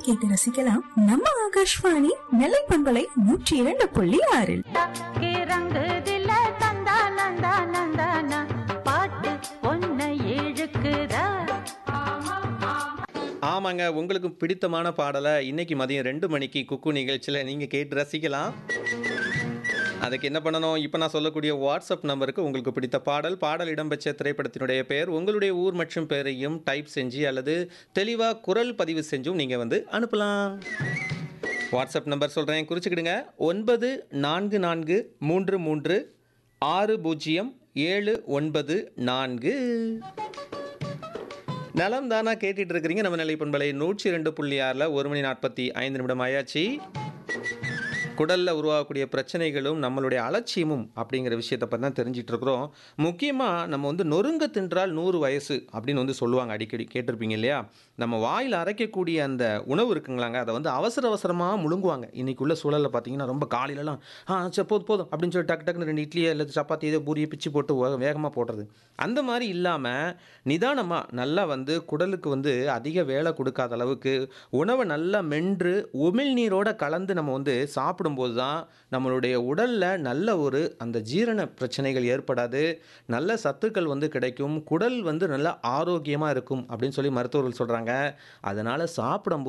கேட்டு ரசிக்கலாம் நம்ம ஆகாஷ்வாணி நெல்லை பண்பலை நூற்றி இரண்டு புள்ளி ஆறில் தக்கி ரங்குதில தந்தா நந்தா நந்தானா பாட்டு பொன்னை இழுக்குதா ஆமாங்க உங்களுக்கு பிடித்தமான பாடலை இன்னைக்கு மதியம் ரெண்டு மணிக்கு குக்கு நிகழ்ச்சியில் நீங்கள் கேட்டு ரசிக்கலாம் அதுக்கு என்ன பண்ணணும் இப்போ நான் சொல்லக்கூடிய வாட்ஸ்அப் நம்பருக்கு உங்களுக்கு பிடித்த பாடல் பாடல் இடம்பெற்ற திரைப்படத்தினுடைய பெயர் உங்களுடைய ஊர் மற்றும் பெயரையும் டைப் செஞ்சு அல்லது தெளிவாக குரல் பதிவு செஞ்சும் நீங்கள் வந்து அனுப்பலாம் வாட்ஸ்அப் நம்பர் சொல்கிறேன் குறிச்சுக்கிடுங்க ஒன்பது நான்கு நான்கு மூன்று மூன்று ஆறு பூஜ்ஜியம் ஏழு ஒன்பது நான்கு நலம் தானா கேட்டுட்டு இருக்கிறீங்க நம்ம நிலை பண்பலை நூற்றி ரெண்டு புள்ளி ஆறில் ஒரு மணி நாற்பத்தி ஐந்து நிமிடம் ஆயாச்சு குடலில் உருவாகக்கூடிய பிரச்சனைகளும் நம்மளுடைய அலட்சியமும் அப்படிங்கிற விஷயத்தை பற்றி தான் தெரிஞ்சிட்டு இருக்கிறோம் முக்கியமாக நம்ம வந்து நொறுங்க தின்றால் நூறு வயசு அப்படின்னு வந்து சொல்லுவாங்க அடிக்கடி கேட்டிருப்பீங்க இல்லையா நம்ம வாயில் அரைக்கக்கூடிய அந்த உணவு இருக்குங்களாங்க அதை வந்து அவசர அவசரமாக முழுங்குவாங்க இன்னைக்குள்ள சூழலில் பார்த்தீங்கன்னா ரொம்ப காலையிலலாம் ஆ சரி போதும் போதும் அப்படின்னு சொல்லி டக்கு டக்குன்னு ரெண்டு இட்லியை இல்லை சப்பாத்தி ஏதோ பூரியை பிச்சு போட்டு வேக- வேகமாக போடுறது அந்த மாதிரி இல்லாமல் நிதானமாக நல்லா வந்து குடலுக்கு வந்து அதிக வேலை கொடுக்காத அளவுக்கு உணவை நல்லா மென்று உமிழ்நீரோட கலந்து நம்ம வந்து சாப்பிடும்போது தான் நம்மளுடைய உடலில் நல்ல ஒரு அந்த ஜீரண பிரச்சனைகள் ஏற்படாது நல்ல சத்துக்கள் வந்து கிடைக்கும் குடல் வந்து நல்லா ஆரோக்கியமாக இருக்கும் அப்படின்னு சொல்லி மருத்துவர்கள் சொல்கிறாங்க அதனால் சாப்பிடும்போது